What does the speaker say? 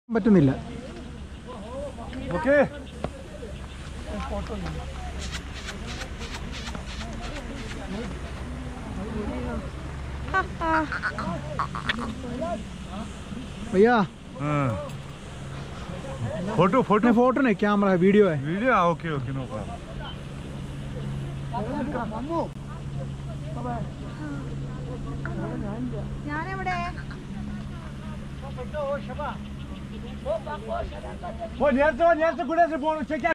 പറ്റുന്നില്ല ഓക്കെ भैया photo photo नहीं फोटो नहीं कैमरा है वीडियो है video okay okay no problem ഞാനെവിടെ वो नेरते नेरते गुड़े से बोलो चेक